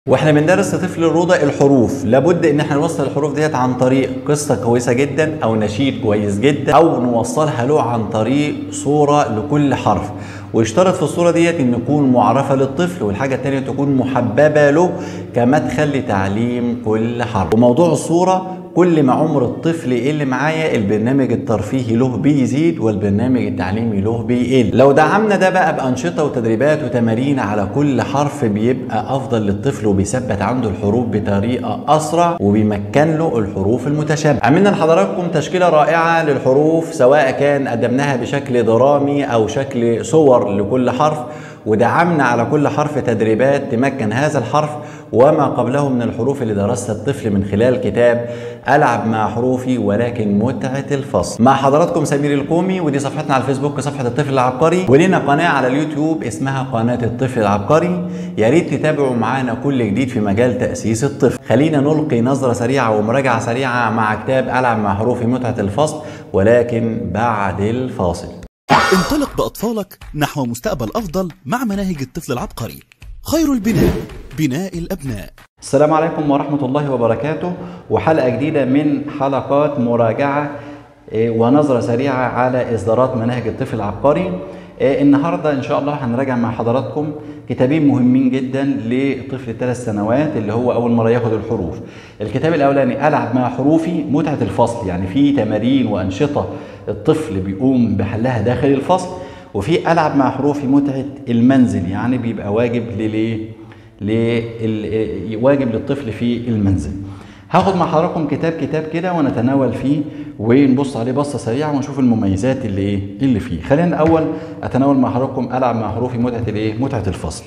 واحنا بندرس لطفل الروضه الحروف لابد ان احنا نوصل الحروف ديت عن طريق قصه كويسه جدا او نشيد كويس جدا او نوصلها له عن طريق صوره لكل حرف ويشترط في الصوره ديت ان تكون معرفه للطفل والحاجه الثانيه تكون محببه له كمدخل لتعليم كل حرف وموضوع الصوره كل ما عمر الطفل يقل معايا البرنامج الترفيهي له بيزيد والبرنامج التعليمي له بيقل لو دعمنا ده بقى بانشطه وتدريبات وتمارين على كل حرف بيبقى افضل للطفل وبيثبت عنده الحروف بطريقه اسرع وبيمكن له الحروف المتشابهه عملنا لحضراتكم تشكيله رائعه للحروف سواء كان قدمناها بشكل درامي او شكل صور لكل حرف ودعمنا على كل حرف تدريبات تمكن هذا الحرف وما قبله من الحروف اللي درسها الطفل من خلال كتاب ألعب مع حروفي ولكن متعة الفصل مع حضراتكم سمير الكومي ودي صفحتنا على الفيسبوك صفحة الطفل العبقري ولنا قناة على اليوتيوب اسمها قناة الطفل العبقري يا ريت تتابعوا معانا كل جديد في مجال تأسيس الطفل خلينا نلقي نظرة سريعة ومراجعة سريعة مع كتاب ألعب مع حروفي متعة الفصل ولكن بعد الفاصل انطلق بأطفالك نحو مستقبل أفضل مع مناهج الطفل العبقري خير البناء بناء الأبناء السلام عليكم ورحمة الله وبركاته وحلقة جديدة من حلقات مراجعة إيه، ونظرة سريعة على إصدارات مناهج الطفل العبقري إيه، النهاردة إن شاء الله هنراجع مع حضراتكم كتابين مهمين جدا لطفل ثلاث سنوات اللي هو أول مرة ياخد الحروف الكتاب الأولاني ألعب مع حروفي متعة الفصل يعني في تمارين وأنشطة الطفل بيقوم بحلها داخل الفصل وفي ألعب مع حروفي متعة المنزل يعني بيبقى واجب لليه لل- واجب للطفل في المنزل هاخد مع حضراتكم كتاب كتاب كده ونتناول فيه ونبص عليه بصه سريعه ونشوف المميزات اللي ايه اللي فيه خلينا الاول اتناول مع حضراتكم العب مع حروفي متعه الايه متعه الفصل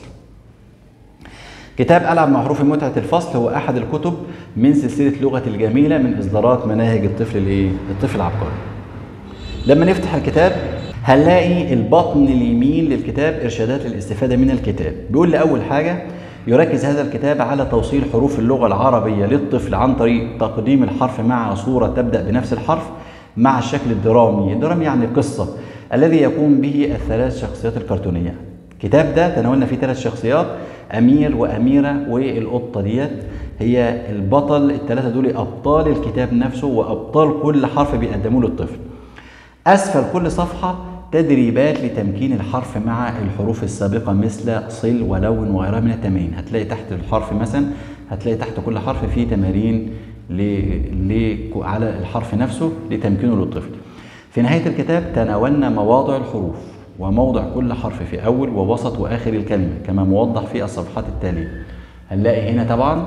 كتاب ألعب مع حروف متعة الفصل هو أحد الكتب من سلسلة لغة الجميلة من إصدارات مناهج الطفل الإيه؟ الطفل العبقري. لما نفتح الكتاب هنلاقي البطن اليمين للكتاب إرشادات للاستفادة من الكتاب. بيقول لي أول حاجة يركز هذا الكتاب على توصيل حروف اللغة العربية للطفل عن طريق تقديم الحرف مع صورة تبدأ بنفس الحرف مع الشكل الدرامي، الدرامي يعني قصة الذي يقوم به الثلاث شخصيات الكرتونية. الكتاب ده تناولنا فيه ثلاث شخصيات امير واميره والقطه ديت هي البطل الثلاثه دول ابطال الكتاب نفسه وابطال كل حرف بيقدموه للطفل اسفل كل صفحه تدريبات لتمكين الحرف مع الحروف السابقه مثل صل ولون وغيرها من التمارين هتلاقي تحت الحرف مثلا هتلاقي تحت كل حرف فيه تمارين ل... ل... على الحرف نفسه لتمكينه للطفل في نهايه الكتاب تناولنا مواضع الحروف وموضع كل حرف في أول ووسط وآخر الكلمة كما موضح في الصفحات التالية هنلاقي هنا طبعا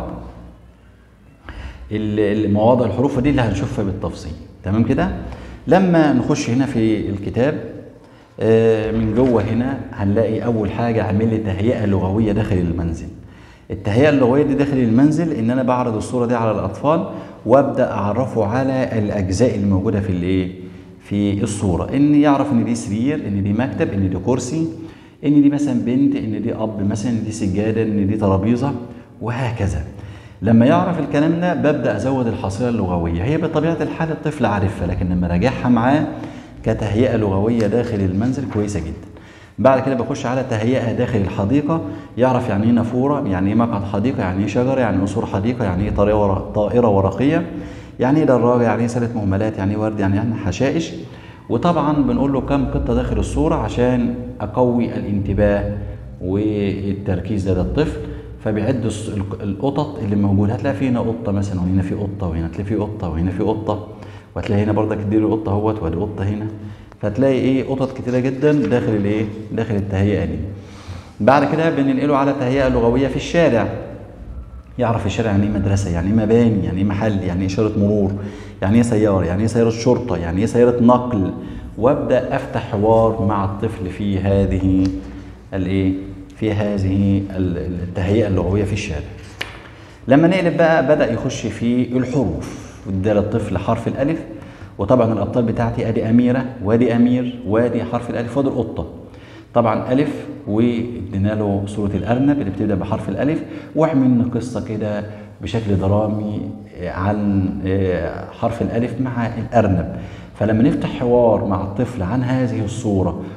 ال- المواضع الحروف دي اللي هنشوفها بالتفصيل تمام كده لما نخش هنا في الكتاب آه، من جوه هنا هنلاقي أول حاجة عامل لي تهيئة لغوية داخل المنزل التهيئة اللغوية دي داخل المنزل إن أنا بعرض الصورة دي على الأطفال وأبدأ أعرفه على الأجزاء الموجودة في الإيه في الصورة إن يعرف إن دي سرير إن دي مكتب إن دي كرسي إن دي مثلا بنت إن دي أب مثلا إن دي سجادة إن دي ترابيزة وهكذا لما يعرف الكلام ده ببدأ أزود الحصيلة اللغوية هي بطبيعة الحال الطفل عارفها لكن لما راجعها معاه كتهيئة لغوية داخل المنزل كويسة جدا بعد كده بخش على تهيئة داخل الحديقة يعرف يعني ايه نافورة يعني ايه مقعد حديقة يعني ايه شجرة يعني ايه قصور حديقة يعني ايه طريقة ورق- طائرة ورقية يعني ايه دراجة يعني ايه سلة مهملات يعني ايه ورد يعني يعني حشائش وطبعا بنقول له كم قطة داخل الصورة عشان أقوي الانتباه والتركيز لدى الطفل فبيعد الص- الق- القطط اللي موجودة هتلاقي في هنا قطة مثلا وهنا في قطة وهنا تلاقي في قطة وهنا في قطة وهتلاقي هنا برضك اديله قطة اهوت وادي قطة هنا فتلاقي ايه قطط كتيرة جدا داخل الايه داخل التهيئة دي بعد كده بننقله على تهيئة لغوية في الشارع يعرف الشارع يعني ايه مدرسه يعني ايه مباني يعني ايه محل يعني ايه اشاره مرور يعني ايه سياره يعني ايه سياره شرطه يعني ايه سياره نقل وابدا افتح حوار مع الطفل في هذه الايه في هذه ال- التهيئه اللغويه في الشارع لما نقلب بقى بدا يخش في الحروف وادى للطفل حرف الالف وطبعا الابطال بتاعتي ادي اميره وادي امير وادي حرف الالف وادي القطه طبعا الف وادينا له صوره الارنب اللي بتبدا بحرف الالف وعملنا قصه كده بشكل درامي عن حرف الالف مع الارنب فلما نفتح حوار مع الطفل عن هذه الصوره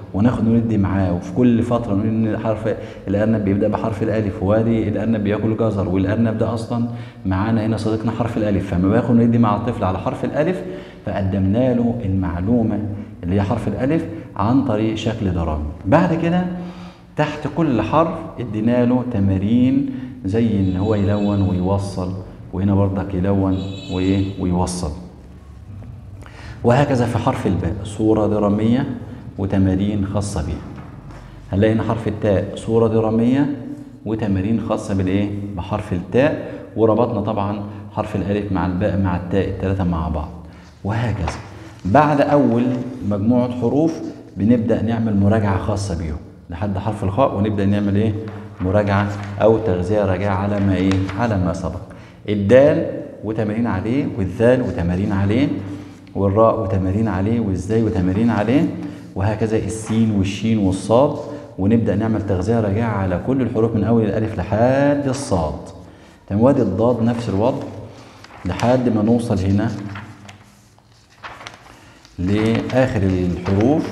وناخد وندي معاه وفي كل فتره نقول ان حرف الارنب بيبدا بحرف الالف وادي الارنب بياكل جزر والارنب ده اصلا معانا هنا صديقنا حرف الالف فما باخد وندي مع الطفل على حرف الالف فقدمنا له المعلومه اللي هي حرف الالف عن طريق شكل درامي بعد كده تحت كل حرف ادينا له تمارين زي ان هو يلون ويوصل وهنا برضك يلون وايه ويوصل وهكذا في حرف الباء صورة درامية وتمارين خاصة بها هنلاقي هنا حرف التاء صورة درامية وتمارين خاصة بالايه بحرف التاء وربطنا طبعا حرف الالف مع الباء مع التاء الثلاثة مع بعض وهكذا بعد اول مجموعة حروف بنبدأ نعمل مراجعة خاصة بيهم لحد حرف الخاء ونبدأ نعمل ايه مراجعة او تغذية راجعة على ما ايه على ما سبق الدال وتمارين عليه والذال وتمارين عليه والراء وتمارين عليه والزاي وتمارين عليه وهكذا السين والشين والصاد ونبدا نعمل تغذيه راجعه على كل الحروف من اول الالف لحد الصاد تمام وادي الضاد نفس الوضع لحد ما نوصل هنا لاخر الحروف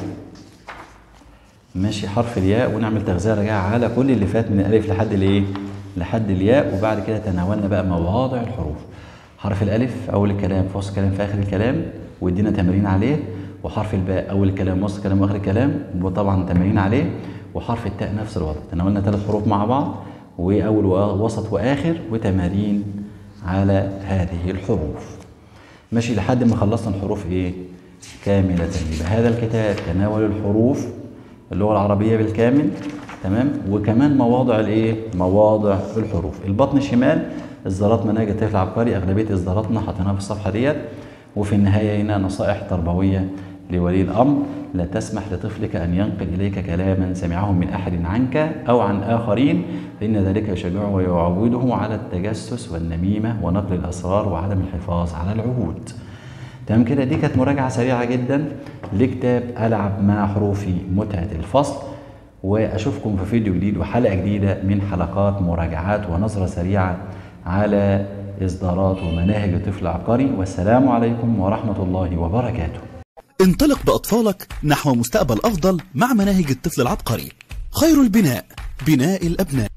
ماشي حرف الياء ونعمل تغذيه راجعه على كل اللي فات من الالف لحد الايه لحد الياء وبعد كده تناولنا بقى مواضع الحروف حرف الالف في اول الكلام في وسط الكلام في اخر الكلام وادينا تمارين عليه وحرف الباء اول الكلام وسط الكلام واخر الكلام وطبعا تمارين عليه وحرف التاء نفس الوضع تناولنا ثلاث حروف مع بعض واول ووسط واخر وتمارين على هذه الحروف ماشي لحد ما خلصنا الحروف ايه كاملة يبقى هذا الكتاب تناول الحروف اللغة العربية بالكامل تمام وكمان مواضع الايه مواضع الحروف البطن الشمال اصدارات مناهج الطفل العبقري اغلبيه اصداراتنا حاطينها في الصفحه ديت وفي النهايه هنا نصائح تربويه لولي الامر لا تسمح لطفلك ان ينقل اليك كلاما سمعه من احد عنك او عن اخرين فان ذلك يشجعه ويعوده على التجسس والنميمه ونقل الاسرار وعدم الحفاظ على العهود تمام كده دي كانت مراجعه سريعه جدا لكتاب العب مع حروفي متعه الفصل واشوفكم في فيديو جديد وحلقه جديده من حلقات مراجعات ونظره سريعه على اصدارات ومناهج الطفل العبقري والسلام عليكم ورحمه الله وبركاته انطلق بأطفالك نحو مستقبل أفضل مع مناهج الطفل العبقري خير البناء بناء الأبناء